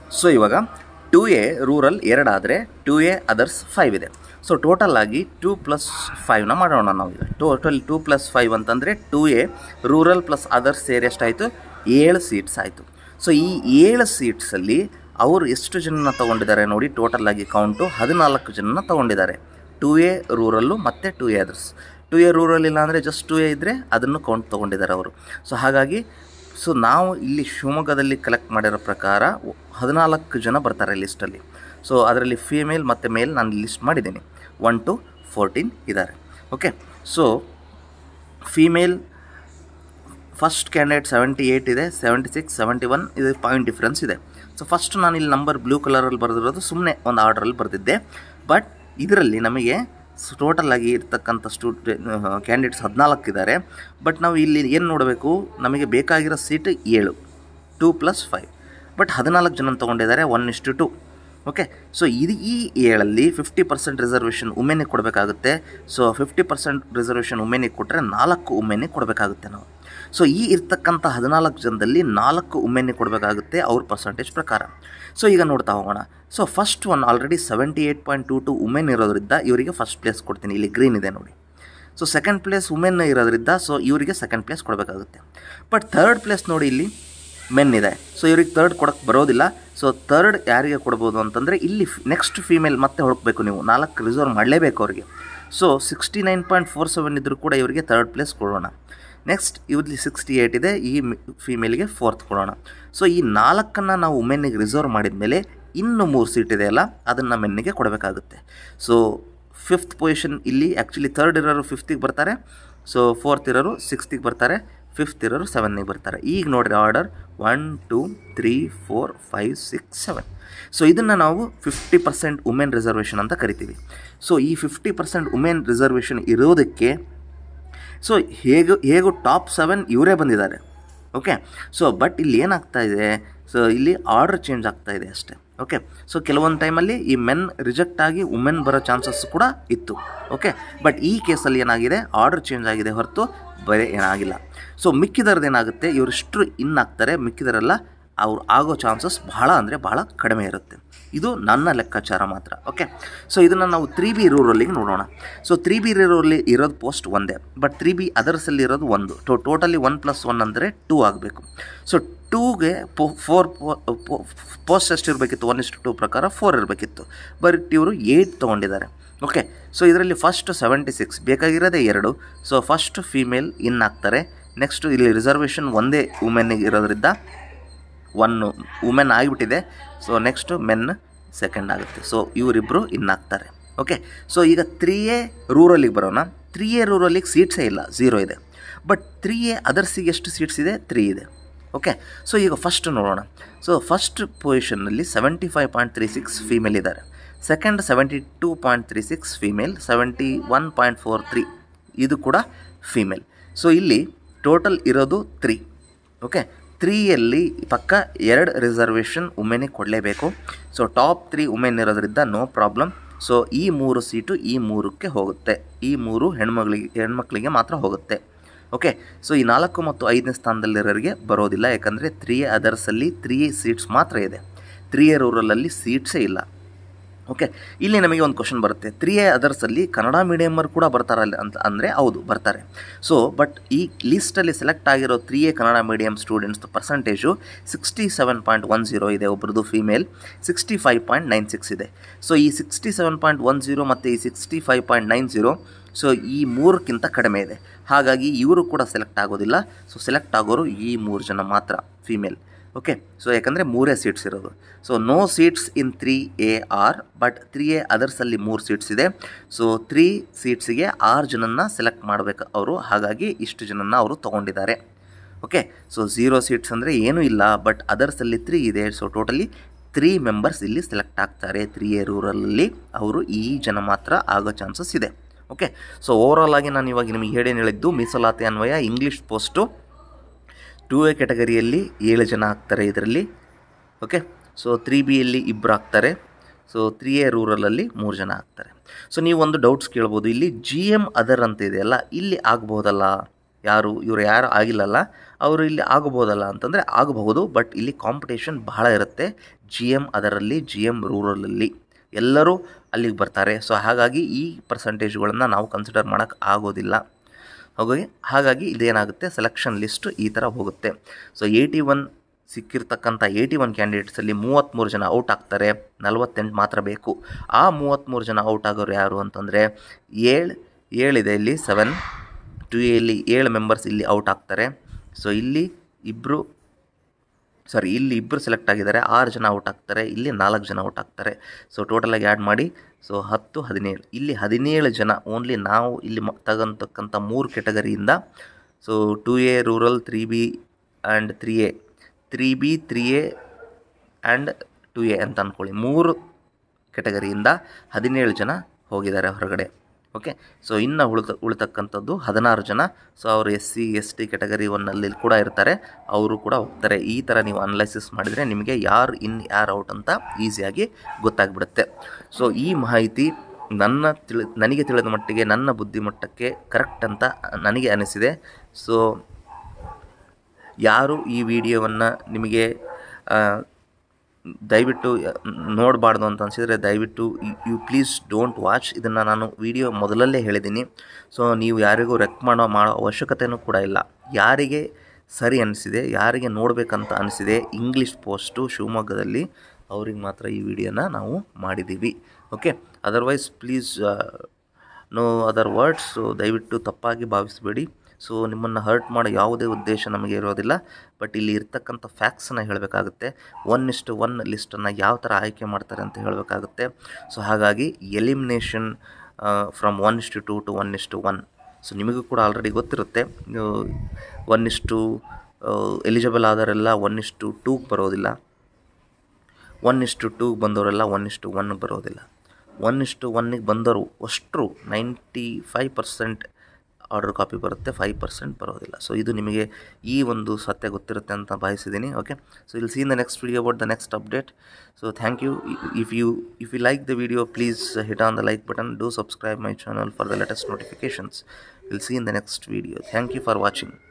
so ಇವಾಗ two A rural ಎರಡಾದರೆ two A others five ಇದೆ ಸೊ ಟೋಟಲ್ ಆಗಿ ಟೂ ಪ್ಲಸ್ ಫೈವ್ನ ಮಾಡೋಣ ನಾವು ಈಗ ಟೋಟಲ್ ಟೂ ಪ್ಲಸ್ ಫೈವ್ ಅಂತಂದರೆ two A rural plus others ಸೇರಿ ಎಷ್ಟಾಯಿತು ಏಳು ಸೀಟ್ಸ್ ಆಯಿತು ಸೊ ಈ ಏಳು ಸೀಟ್ಸಲ್ಲಿ ಅವರು ಎಷ್ಟು ಜನನ ತೊಗೊಂಡಿದ್ದಾರೆ ನೋಡಿ ಟೋಟಲ್ ಆಗಿ ಕೌಂಟು ಹದಿನಾಲ್ಕು ಜನನ ತೊಗೊಂಡಿದ್ದಾರೆ ಟು ಎ ರೂರಲ್ಲು ಮತ್ತು two A others two A rural ಇಲ್ಲ ಅಂದರೆ ಜಸ್ಟ್ ಟು ಎ ಇದ್ದರೆ ಅದನ್ನು ಕೌಂಟ್ ತೊಗೊಂಡಿದ್ದಾರೆ ಅವರು ಸೊ ಹಾಗಾಗಿ ಸೊ ನಾವು ಇಲ್ಲಿ ಶಿವಮೊಗ್ಗದಲ್ಲಿ ಕಲೆಕ್ಟ್ ಮಾಡಿರೋ ಪ್ರಕಾರ ಹದಿನಾಲ್ಕು ಜನ ಬರ್ತಾರೆ ಲಿಸ್ಟಲ್ಲಿ ಸೊ ಅದರಲ್ಲಿ ಫೀಮೇಲ್ ಮತ್ತು ಮೇಲ್ ನಾನು ಲಿಸ್ಟ್ ಮಾಡಿದ್ದೀನಿ ಒನ್ ಟು ಫೋರ್ಟೀನ್ ಇದ್ದಾರೆ okay so female first candidate seventy eight ಇದೆ ಸೆವೆಂಟಿ ಸಿಕ್ಸ್ ಸೆವೆಂಟಿ ಒನ್ ಇದು ಪಾಯಿಂಟ್ ಡಿಫ್ರೆನ್ಸ್ ಇದೆ ಸೊ ಫಸ್ಟ್ ನಾನು ಇಲ್ಲಿ ನಂಬರ್ ಬ್ಲೂ ಕಲರಲ್ಲಿ ಬರೆದಿರೋದು ಸುಮ್ಮನೆ ಒಂದು ಆರ್ಡ್ರಲ್ಲಿ ಬರೆದಿದ್ದೆ ಬಟ್ ಇದರಲ್ಲಿ ನಮಗೆ ಟೋಟಲ್ ಆಗಿ ಇರ್ತಕ್ಕಂಥ ಸ್ಟೂಡೆ ಕ್ಯಾಂಡಿಡೇಟ್ಸ್ ಹದಿನಾಲ್ಕು ಇದ್ದಾರೆ ಬಟ್ ನಾವು ಇಲ್ಲಿ ಏನು ನೋಡಬೇಕು ನಮಗೆ ಬೇಕಾಗಿರೋ ಸೀಟ್ ಏಳು ಟೂ ಪ್ಲಸ್ ಫೈವ್ ಬಟ್ ಹದಿನಾಲ್ಕು ಜನ ತೊಗೊಂಡಿದ್ದಾರೆ ಒನ್ ಇಷ್ಟು ಟು ಓಕೆ ಸೊ ಇದು ಈ ಏಳಲ್ಲಿ ಫಿಫ್ಟಿ ಪರ್ಸೆಂಟ್ ರಿಸರ್ವೇಷನ್ ಉಮೆನಿಗೆ ಕೊಡಬೇಕಾಗುತ್ತೆ ಸೊ ಫಿಫ್ಟಿ ಪರ್ಸೆಂಟ್ ರಿಸರ್ವೇಷನ್ ಉಮೆನಿಗೆ ಕೊಟ್ಟರೆ ನಾಲ್ಕು ಉಮೆನಿಗೆ ಕೊಡಬೇಕಾಗುತ್ತೆ ನಾವು ಸೊ ಈ ಇರ್ತಕ್ಕಂಥ ಹದಿನಾಲ್ಕು ಜನದಲ್ಲಿ ನಾಲ್ಕು ಉಮೆನಿಗೆ ಕೊಡಬೇಕಾಗುತ್ತೆ ಅವ್ರ ಪರ್ಸಂಟೇಜ್ ಪ್ರಕಾರ ಸೊ ಈಗ ನೋಡ್ತಾ ಹೋಗೋಣ so first one already seventy eight point two two women ಇರೋದ್ರಿಂದ ಇವರಿಗೆ ಫಸ್ಟ್ ಪ್ಲೇಸ್ ಕೊಡ್ತೀನಿ ಇಲ್ಲಿ ಗ್ರೀನ್ ಇದೆ ನೋಡಿ ಸೊ ಸೆಕೆಂಡ್ ಪ್ಲೇಸ್ ಉಮೆನ್ ಇರೋದ್ರಿಂದ ಸೊ ಇವರಿಗೆ ಸೆಕೆಂಡ್ ಪ್ಲೇಸ್ ಕೊಡಬೇಕಾಗುತ್ತೆ ಬಟ್ ಥರ್ಡ್ ಪ್ಲೇಸ್ ನೋಡಿ ಇಲ್ಲಿ ಮೆನ್ ಇದೆ ಸೊ ಇವ್ರಿಗೆ ತರ್ಡ್ ಕೊಡೋಕ್ಕೆ ಬರೋದಿಲ್ಲ ಸೊ ತರ್ಡ್ ಯಾರಿಗೆ ಕೊಡ್ಬೋದು ಅಂತಂದರೆ ಇಲ್ಲಿ ನೆಕ್ಸ್ಟ್ ಫೀಮೇಲ್ ಮತ್ತೆ ಹುಡುಕಬೇಕು ನೀವು ನಾಲ್ಕು ರಿಸರ್ವ್ ಮಾಡಲೇಬೇಕು ಅವರಿಗೆ so sixty nine point four seven ಇದ್ದರೂ ಕೂಡ ಇವರಿಗೆ ತರ್ಡ್ ಪ್ಲೇಸ್ ಕೊಡೋಣ ನೆಕ್ಸ್ಟ್ ಇವ್ರಲ್ಲಿ ಸಿಕ್ಸ್ಟಿ ಏಯ್ಟ್ ಇದೆ ಈ ಫೀಮೇಲ್ಗೆ ಫೋರ್ತ್ ಕೊಡೋಣ ಸೊ ಈ ನಾಲ್ಕನ್ನು ನಾವು ವುಮೆನ್ನಿಗೆ ರಿಸರ್ವ್ ಮಾಡಿದ ಮೇಲೆ ಇನ್ನು ಮೂರು ಸೀಟ್ ಇದೆಯಲ್ಲ ಅದನ್ನು ಮೆನ್ನಿಗೆ ಕೊಡಬೇಕಾಗುತ್ತೆ ಸೊ ಫಿಫ್ತ್ ಪೊಸಿಷನ್ ಇಲ್ಲಿ ಆ್ಯಕ್ಚುಲಿ ಥರ್ಡ್ ಇರೋರು ಫಿಫ್ತಿಗೆ ಬರ್ತಾರೆ ಸೊ ಫೋರ್ತ್ ಇರೋರು ಸಿಕ್ಸ್ತಿಗೆ ಬರ್ತಾರೆ ಫಿಫ್ತ್ ಇರೋರು ಸೆವೆನ್ನಿಗೆ ಬರ್ತಾರೆ ಈಗ ನೋಡಿರಿ order one two three four five six seven so ಇದನ್ನು ನಾವು ಫಿಫ್ಟಿ ಪರ್ಸೆಂಟ್ ವುಮೆನ್ ರಿಸರ್ವೇಷನ್ ಅಂತ ಕರಿತೀವಿ ಸೊ ಈ ಫಿಫ್ಟಿ ಪರ್ಸೆಂಟ್ ವುಮೆನ್ ರಿಸರ್ವೇಷನ್ ಇರೋದಕ್ಕೆ ಸೊ ಹೇಗೂ ಹೇಗೂ ಟಾಪ್ ಸೆವೆನ್ ಇವರೇ ಬಂದಿದ್ದಾರೆ ಓಕೆ ಸೊ ಬಟ್ ಇಲ್ಲಿ ಏನಾಗ್ತಾ ಇದೆ ಸೊ ಇಲ್ಲಿ ಆರ್ಡರ್ ಚೇಂಜ್ ಆಗ್ತಾ ಇದೆ ಅಷ್ಟೇ ಓಕೆ ಸೊ ಕೆಲವೊಂದು ಟೈಮಲ್ಲಿ ಈ ಮೆನ್ ರಿಜೆಕ್ಟ್ ಆಗಿ ವುಮೆನ್ ಬರೋ ಚಾನ್ಸಸ್ ಕೂಡ ಇತ್ತು ಓಕೆ ಬಟ್ ಈ ಕೇಸಲ್ಲಿ ಏನಾಗಿದೆ ಆರ್ಡರ್ ಚೇಂಜ್ ಆಗಿದೆ ಹೊರತು ಬೇರೆ ಏನಾಗಿಲ್ಲ ಸೊ ಮಿಕ್ಕಿದರದ್ದು ಏನಾಗುತ್ತೆ ಇವರಿಷ್ಟು ಇನ್ ಆಗ್ತಾರೆ ಮಿಕ್ಕಿದರೆಲ್ಲ ಅವ್ರು ಆಗೋ ಚಾನ್ಸಸ್ ಬಹಳ ಅಂದರೆ ಬಹಳ ಕಡಿಮೆ ಇರುತ್ತೆ ಇದು ನನ್ನ ಲೆಕ್ಕಾಚಾರ ಮಾತ್ರ ಓಕೆ ಸೊ ಇದನ್ನು ನಾವು ತ್ರೀ ಬಿ ರೂರಲ್ಲಿಗೆ ನೋಡೋಣ ಸೊ ತ್ರೀ ಬಿ ರೂರಲ್ಲಿ ಇರೋದು ಪೋಸ್ಟ್ ಒಂದೇ ಬಟ್ ತ್ರೀ ಬಿ ಅದರ್ಸಲ್ಲಿ ಇರೋದು ಒಂದು ಟೋ ಟೋಟಲಿ ಒನ್ ಪ್ಲಸ್ ಒನ್ ಅಂದರೆ ಟೂ ಆಗಬೇಕು ಸೊ ಟೂಗೆ ಪೋ ಫೋರ್ ಪೋಸ್ಟ್ ಎಷ್ಟು ಇರಬೇಕಿತ್ತು ಒನ್ ಇಷ್ಟು ಟೂ ಪ್ರಕಾರ ಫೋರ್ ಇರಬೇಕಿತ್ತು ಬಟ್ ಇವರು ಏಯ್ಟ್ ತೊಗೊಂಡಿದ್ದಾರೆ ಓಕೆ ಸೊ ಇದರಲ್ಲಿ ಫಸ್ಟ್ ಸೆವೆಂಟಿ ಸಿಕ್ಸ್ ಬೇಕಾಗಿರೋದೇ ಎರಡು ಸೊ ಫಸ್ಟ್ ಫೀಮೇಲ್ ಇನ್ ಆಗ್ತಾರೆ ನೆಕ್ಸ್ಟು ಇಲ್ಲಿ ರಿಸರ್ವೇಷನ್ ಒಂದೇ ವುಮೆನ್ನಿಗೆ ಇರೋದ್ರಿಂದ ಒನ್ನು ವುಮೆನ್ ಆಗಿಬಿಟ್ಟಿದೆ ಸೊ ನೆಕ್ಸ್ಟು ಮೆನ್ ಸೆಕೆಂಡ್ ಆಗುತ್ತೆ ಸೊ ಇವರಿಬ್ಬರು ಇನ್ನಾಗ್ತಾರೆ ಓಕೆ ಸೊ ಈಗ ತ್ರೀ ಎ ರೂರಲ್ಲಿಗೆ ಬರೋಣ ತ್ರೀ ಎ ರೂರಲ್ಲಿಗೆ ಸೀಟ್ಸೇ ಇಲ್ಲ ಝೀರೋ ಇದೆ ಬಟ್ ತ್ರೀ ಎ ಅದರ್ಸಿಗೆ ಎಷ್ಟು ಸೀಟ್ಸ್ ಇದೆ ತ್ರೀ ಇದೆ ಓಕೆ ಸೊ ಈಗ ಫಸ್ಟ್ ನೋಡೋಣ ಸೊ ಫಸ್ಟ್ ಪೊಸಿಷನ್ನಲ್ಲಿ seventy five point three six female ಇದ್ದಾರೆ second seventy two point three six female seventy one point four three ಇದು ಕೂಡ ಫೀಮೇಲ್ ಸೊ ಇಲ್ಲಿ ಟೋಟಲ್ ಇರೋದು ತ್ರೀ ಓಕೆ ತ್ರೀಯಲ್ಲಿ ಪಕ್ಕ ಎರಡು ರಿಸರ್ವೇಷನ್ ವುಮೆನಿಗೆ ಕೊಡಲೇಬೇಕು ಸೊ ಟಾಪ್ ತ್ರೀ ವುಮೆನ್ ಇರೋದ್ರಿಂದ ನೋ ಪ್ರಾಬ್ಲಮ್ ಸೊ ಈ ಮೂರು ಸೀಟು ಈ ಮೂರಕ್ಕೆ ಹೋಗುತ್ತೆ ಈ ಮೂರು ಹೆಣ್ಮಗಳಿಗೆ ಹೆಣ್ಮಕ್ಳಿಗೆ ಮಾತ್ರ ಹೋಗುತ್ತೆ ಓಕೆ ಸೊ ಈ ನಾಲ್ಕು ಮತ್ತು ಐದನೇ ಸ್ಥಾನದಲ್ಲಿರೋರಿಗೆ ಬರೋದಿಲ್ಲ ಯಾಕಂದರೆ ತ್ರೀ ಅದರ್ಸಲ್ಲಿ ತ್ರೀ ಸೀಟ್ಸ್ ಮಾತ್ರ ಇದೆ ತ್ರೀ ಎ ರೂರಲಲ್ಲಿ ಸೀಟ್ಸೇ ಇಲ್ಲ ಓಕೆ ಇಲ್ಲಿ ನಮಗೆ ಒಂದು ಕ್ವಶನ್ ಬರುತ್ತೆ ತ್ರೀ ಎ ಅದರ್ಸಲ್ಲಿ ಕನ್ನಡ ಮೀಡಿಯಮ್ಮರು ಕೂಡ ಬರ್ತಾರಲ್ಲ ಅಂತ ಅಂದರೆ ಹೌದು ಬರ್ತಾರೆ ಸೊ ಬಟ್ ಈ ಲೀಸ್ಟಲ್ಲಿ ಸೆಲೆಕ್ಟ್ ಆಗಿರೋ three A Kannada medium students percentage sixty seven point one zero ಇದೆ ಒಬ್ರದ್ದು female sixty five point nine six ಇದೆ ಸೊ ಈ sixty seven point one zero ಮತ್ತು ಈ sixty five point nine zero so ಈ ಮೂರಕ್ಕಿಂತ ಕಡಿಮೆ ಇದೆ ಹಾಗಾಗಿ ಇವರು ಕೂಡ ಸೆಲೆಕ್ಟ್ ಆಗೋದಿಲ್ಲ ಸೊ ಸೆಲೆಕ್ಟ್ ಆಗೋರು ಈ ಮೂರು ಜನ ಮಾತ್ರ ಫೀಮೇಲ್ ಓಕೆ ಸೊ ಯಾಕಂದರೆ ಮೂರೇ ಸೀಟ್ಸ್ ಇರೋದು so no seats in three A R but three A ಅದರ್ಸಲ್ಲಿ ಮೂರು ಸೀಟ್ಸ್ ಇದೆ ಸೊ ತ್ರೀ ಸೀಟ್ಸಿಗೆ ಆರು ಜನನ್ನ ಸೆಲೆಕ್ಟ್ ಮಾಡಬೇಕು ಅವರು ಹಾಗಾಗಿ ಇಷ್ಟು ಜನನ್ನ ಅವರು ತೊಗೊಂಡಿದ್ದಾರೆ ಓಕೆ ಸೊ ಝೀರೋ ಸೀಟ್ಸ್ ಅಂದರೆ ಏನೂ ಇಲ್ಲ ಬಟ್ ಅದರ್ಸಲ್ಲಿ ತ್ರೀ ಇದೆ ಸೊ ಟೋಟಲಿ ತ್ರೀ ಮೆಂಬರ್ಸ್ ಇಲ್ಲಿ ಸೆಲೆಕ್ಟ್ ಆಗ್ತಾರೆ ತ್ರೀ ಎ ರೂರಲಲ್ಲಿ ಅವರು ಈ ಜನ ಮಾತ್ರ ಆಗೋ ಚಾನ್ಸಸ್ ಇದೆ ಓಕೆ ಸೊ ಓವರಾಲ್ ಆಗಿ ನಾನು ಇವಾಗ ನಿಮಗೆ ಹೇಳೇನು ಹೇಳಿದ್ದು ಮೀಸಲಾತಿ ಅನ್ವಯ ಇಂಗ್ಲೀಷ್ ಪೋಸ್ಟು ಟೂ ಎ ಕ್ಯಾಟಗರಿಯಲ್ಲಿ ಏಳು ಜನ ಆಗ್ತಾರೆ ಇದರಲ್ಲಿ ಓಕೆ ಸೊ ತ್ರೀ ಬಿಯಲ್ಲಿ ಇಬ್ಬರು ಆಗ್ತಾರೆ ಸೊ ತ್ರೀ ಎ ರೂರಲಲ್ಲಿ ಮೂರು ಜನ ಆಗ್ತಾರೆ ಸೊ ನೀವು ಒಂದು ಡೌಟ್ಸ್ ಕೇಳ್ಬೋದು ಇಲ್ಲಿ ಜಿ ಎಮ್ ಅದರ್ ಅಂತ ಇದೆಯಲ್ಲ ಇಲ್ಲಿ ಆಗ್ಬೋದಲ್ಲ ಯಾರು ಇವರು ಯಾರು ಆಗಿಲ್ಲಲ್ಲ ಅವರು ಇಲ್ಲಿ ಆಗಬಹುದಲ್ಲ ಅಂತಂದರೆ ಆಗಬಹುದು ಬಟ್ ಇಲ್ಲಿ ಕಾಂಪಿಟೇಷನ್ ಬಹಳ ಇರುತ್ತೆ ಜಿ ಎಮ್ ಅದರಲ್ಲಿ ಜಿ ಎಮ್ ರೂರಲಲ್ಲಿ ಎಲ್ಲರೂ ಅಲ್ಲಿಗೆ ಬರ್ತಾರೆ ಸೊ ಹಾಗಾಗಿ ಈ ಪರ್ಸಂಟೇಜ್ಗಳನ್ನು ನಾವು ಕನ್ಸಿಡರ್ ಮಾಡೋಕ್ಕೆ ಆಗೋದಿಲ್ಲ ಹಾಗಾಗಿ ಹಾಗಾಗಿ ಇದೇನಾಗುತ್ತೆ ಸೆಲೆಕ್ಷನ್ ಲಿಸ್ಟ್ ಈ ಥರ ಹೋಗುತ್ತೆ ಸೊ ಏಯ್ಟಿ ಒನ್ ಸಿಕ್ಕಿರ್ತಕ್ಕಂಥ ಏಯ್ಟಿ ಒನ್ ಕ್ಯಾಂಡಿಡೇಟ್ಸಲ್ಲಿ ಮೂವತ್ತ್ಮೂರು ಜನ ಔಟ್ ಆಗ್ತಾರೆ ನಲವತ್ತೆಂಟು ಮಾತ್ರ ಬೇಕು ಆ ಮೂವತ್ತ್ಮೂರು ಜನ ಔಟ್ ಆಗೋರು ಯಾರು ಅಂತಂದರೆ ಏಳು ಏಳಿದೆ ಇಲ್ಲಿ ಸೆವೆನ್ ಟು ಎಲ್ಲಿ ಏಳು ಮೆಂಬರ್ಸ್ ಇಲ್ಲಿ ಔಟ್ ಆಗ್ತಾರೆ ಸೊ ಇಲ್ಲಿ ಇಬ್ಬರು ಸಾರಿ ಇಲ್ಲಿ ಇಬ್ಬರು ಸೆಲೆಕ್ಟ್ ಆಗಿದ್ದಾರೆ ಆರು ಜನ ಔಟ್ ಆಗ್ತಾರೆ ಇಲ್ಲಿ ನಾಲ್ಕು ಜನ ಔಟ್ ಆಗ್ತಾರೆ ಸೊ ಟೋಟಲಾಗಿ ಆ್ಯಡ್ ಮಾಡಿ ಸೊ ಹತ್ತು ಹದಿನೇಳು ಇಲ್ಲಿ ಹದಿನೇಳು ಜನ ಓನ್ಲಿ ನಾವು ಇಲ್ಲಿ ಮ ತಗೊಂತಕ್ಕಂಥ ಮೂರು ಕೆಟಗರಿಯಿಂದ so two A rural three B and three A three B three A and two A ಅಂತ ಅಂದ್ಕೊಳ್ಳಿ ಮೂರು ಕೆಟಗರಿಯಿಂದ ಹದಿನೇಳು ಜನ ಹೋಗಿದ್ದಾರೆ ಹೊರಗಡೆ ಓಕೆ ಸೊ ಇನ್ನು ಉಳಿತ ಉಳಿತಕ್ಕಂಥದ್ದು ಹದಿನಾರು ಜನ ಸೊ ಅವರು S C S T category ಒನ್ನಲ್ಲಿ ಕೂಡ ಇರ್ತಾರೆ ಅವರು ಕೂಡ ಹೋಗ್ತಾರೆ ಈ ಥರ ನೀವು ಅನಲೈಸಿಸ್ ಮಾಡಿದರೆ ನಿಮಗೆ ಯಾರು ಇನ್ ಯಾರು ಔಟ್ ಅಂತ ಈಸಿಯಾಗಿ ಗೊತ್ತಾಗ್ಬಿಡುತ್ತೆ ಸೊ ಈ ಮಾಹಿತಿ ನನ್ನ ತಿಳಿ ನನಗೆ ತಿಳಿದ ಮಟ್ಟಿಗೆ ನನ್ನ ಬುದ್ಧಿಮಟ್ಟಕ್ಕೆ ಕರೆಕ್ಟ್ ಅಂತ ನನಗೆ ಅನಿಸಿದೆ ಸೊ ಯಾರು ಈ ವಿಡಿಯೋವನ್ನು ನಿಮಗೆ ಆ, ದಯವಿಟ್ಟು ನೋಡಬಾರ್ದು ಅಂತ ಅನಿಸಿದರೆ ದಯವಿಟ್ಟು ಯು ಪ್ಲೀಸ್ ಡೋಂಟ್ ವಾಚ್ ಇದನ್ನು ನಾನು ವಿಡಿಯೋ ಮೊದಲಲ್ಲೇ ಹೇಳಿದ್ದೀನಿ ಸೊ ನೀವು ಯಾರಿಗೂ ರೆಕ್ ಮಾಡೋ ಮಾಡೋ ಅವಶ್ಯಕತೆಯೂ ಕೂಡ ಇಲ್ಲ ಯಾರಿಗೆ ಸರಿ ಅನಿಸಿದೆ ಯಾರಿಗೆ ನೋಡಬೇಕಂತ ಅನಿಸಿದೆ ಇಂಗ್ಲೀಷ್ ಪೋಸ್ಟು ಶಿವಮೊಗ್ಗದಲ್ಲಿ ಅವ್ರಿಗೆ ಮಾತ್ರ ಈ ವಿಡಿಯೋನ ನಾವು ಮಾಡಿದ್ದೀವಿ okay otherwise please no other words ದಯವಿಟ್ಟು ತಪ್ಪಾಗಿ ಭಾವಿಸಬೇಡಿ ಸೊ ನಿಮ್ಮನ್ನು ಹರ್ಟ್ ಮಾಡೋ ಯಾವುದೇ ಉದ್ದೇಶ ನಮಗೆ ಇರೋದಿಲ್ಲ ಬಟ್ ಇಲ್ಲಿ ಇರ್ತಕ್ಕಂಥ ಫ್ಯಾಕ್ಟ್ಸನ್ನು ಹೇಳಬೇಕಾಗುತ್ತೆ ಒನ್ ಇಷ್ಟು ಒನ್ ಲಿಸ್ಟನ್ನು ಯಾವ ಥರ ಆಯ್ಕೆ ಮಾಡ್ತಾರೆ ಅಂತ ಹೇಳಬೇಕಾಗುತ್ತೆ ಸೊ ಹಾಗಾಗಿ ಎಲಿಮಿನೇಷನ್ ಫ್ರಮ್ ಒನ್ ಇಷ್ಟು ಟು ಟು ಒನ್ ಇಷ್ಟು ಒನ್ ಸೊ ನಿಮಗೂ ಕೂಡ ಆಲ್ರೆಡಿ ಗೊತ್ತಿರುತ್ತೆ ಒನ್ ಇಷ್ಟು ಎಲಿಜಿಬಲ್ ಆದವರೆಲ್ಲ ಒನ್ ಇಷ್ಟು ಟೂಗೆ ಬರೋದಿಲ್ಲ ಒನ್ ಇಷ್ಟು ಟೂಗೆ ಬಂದವರೆಲ್ಲ ಒನ್ ಇಷ್ಟು ಒನ್ಗೆ ಬರೋದಿಲ್ಲ ಒನ್ ಇಷ್ಟು ಒನ್ನಿಗೆ ಬಂದವರು ಅಷ್ಟರು ninety five percent order copy ಬರುತ್ತೆ ಫೈವ್ ಪರ್ಸೆಂಟ್ ಬರೋದಿಲ್ಲ ಸೊ ಇದು ನಿಮಗೆ ಈ ಒಂದು ಸತ್ಯ ಗೊತ್ತಿರುತ್ತೆ ಅಂತ ಭಾವಿಸಿದ್ದೀನಿ ಓಕೆ ಸೊ ಇಲ್ಲಿ see in the next video about the next update so thank you if you if you like the video please hit on the like button do subscribe my channel for the latest notifications will see in the next video thank you for watching